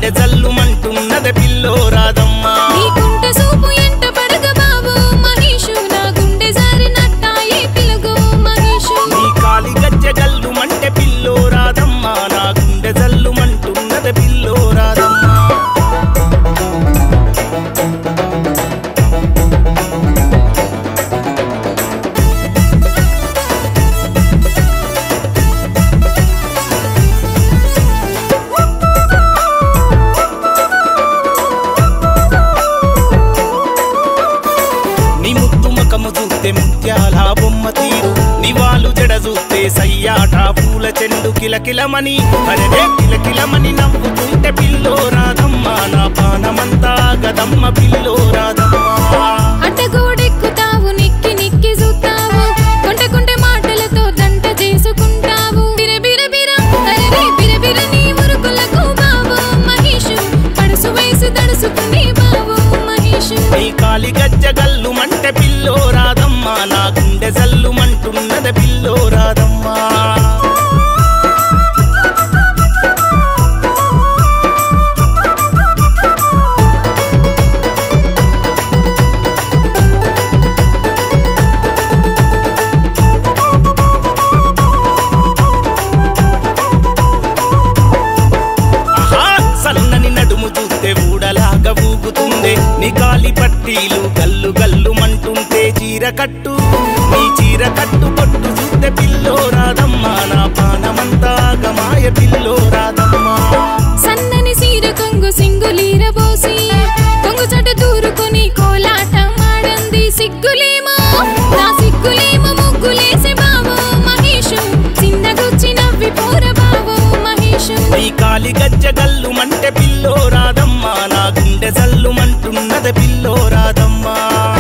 గుండె జల్లుమంటున్నది పిల్లో రాదమ్మా నీకుంట సూపు ఎంట పడగ బాబు మహేషు నా గుండె జారినట్టాయే పిలుగు మహేషు నీ కాలి గజ్జె గల్లుమంటే పిల్లో రాదమ్మా నా గుండె జల్లుమంటున్నది పిల్లో రాదమ్మా నీ ముద్దు ముఖము చూస్తే ముత్యాల బొమ్మ తీరు నివాలు జడ చూస్తే సయ్యాట పూల చెండు కిలకిలమని అరే కిలకిలమని నవ్వుతుంటే పిల్లో రాదమ్మా నా పానమంతా గదమ్మ పిల్లో రాదమ్మా అడ్డగోడెక్కుతావు నిక్కి నిక్కి చూస్తావు కొంటె కొంటె మాటలతో దంట చేసుకుంటావు బిర బిర బిర అరే బిర బిర నీ మురుకులకు బాబు మహేషు పడుసు వయసు దడుసుకుని బాబు మహేషు నీ కాలి గజ్జ గల్లు మంటే పిల్లో రాదమ్మా నా గుండె జల్లుమంటున్నది పిల్లో రాదమ్మా ఆహా, సన్నని నడుము చూస్తే ఊడలాగా ఊగుతుందే నీ కాలి పట్టీలు గల్లు గల్లు మంటుంటే చీర కట్టు నీ చీర కట్టు పట్టు చూస్తే పిల్లో రాదమ్మా నా పానమంతా గమాయ పిల్లో రాదమ్మా సన్నని సీర కొంగు సింగులీర పోసి కొంగు చట దూరుకుని కోలాటం ఆడంది సిగ్గులేమో నా సిగ్గులేమో ముగ్గులేసే బాబు మహేషు చిన్నగుచ్చి నవ్వి పోర బాబు మహేషు నీ కాలి గజ్జ గల్లు మంటే పిల్లో రాదమ్మా నా గుండె జల్లుమంటున్నది పిల్లో రాదమ్మా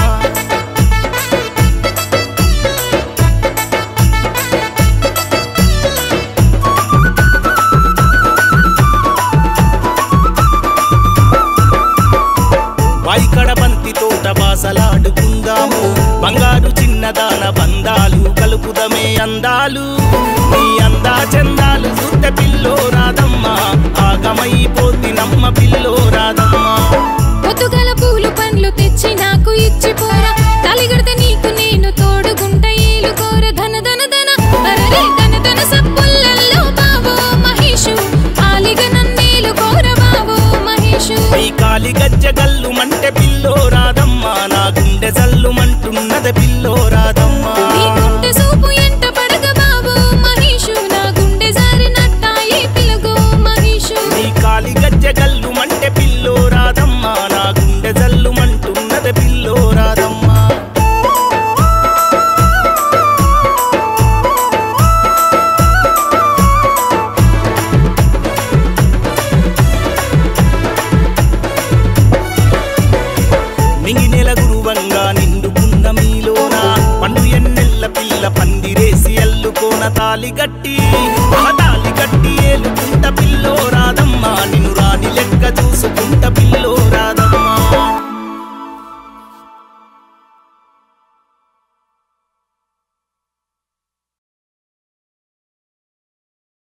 వాయికడ బంతి తోట బాసలాడుకుందాము బంగారు చిన్నదాన బంధాలు కలుపుదమే అందాలు నీ అందా చందాలు చూస్తే పిల్లో రాదమ్మా ఆగమైపోతి నమ్మ పిల్లో రాదమ్మా పొద్దుగల పూలు పండ్లు తెచ్చి నాకు ఇచ్చి పోరా తలిగడత నీకు నేను తోడుగుంట ఏలుకోర ధన ధన ధన అరరే ధన ధన సప్పుల్లల్లో బాబు మహేషు ఆలిగ నన్నేలు కోర బాబు మహేషు నీ కాలి గజ్జ గల్లు మంటే పిల్లో రాదమ్మా నా గుండె జల్లుమంటున్నది పిల్లో రాదమ్మా నీకుంటే సూపు ఎంట పడగ బాబు మహేషు నా గుండె జారినట్టాయే పిలుగు మహేషు నీ కాలి గజ్జ గల్లు మంటే పిల్లో రాదమ్మా నా గుండె జల్లుమంటున్నది పిల్లో రాదమ్మా నింగి నెల గురువంగా నిండుకున్న మీలోన పండు ఎన్నెల్ల పిల్ల పందిరేసి అల్లుకోన తాలి గట్టి ఆ తాలి గట్టి ఏలుకుంట పిల్లో రాదమ్మా నిన్ను రాని లెక్క చూసుకుంట పిల్లో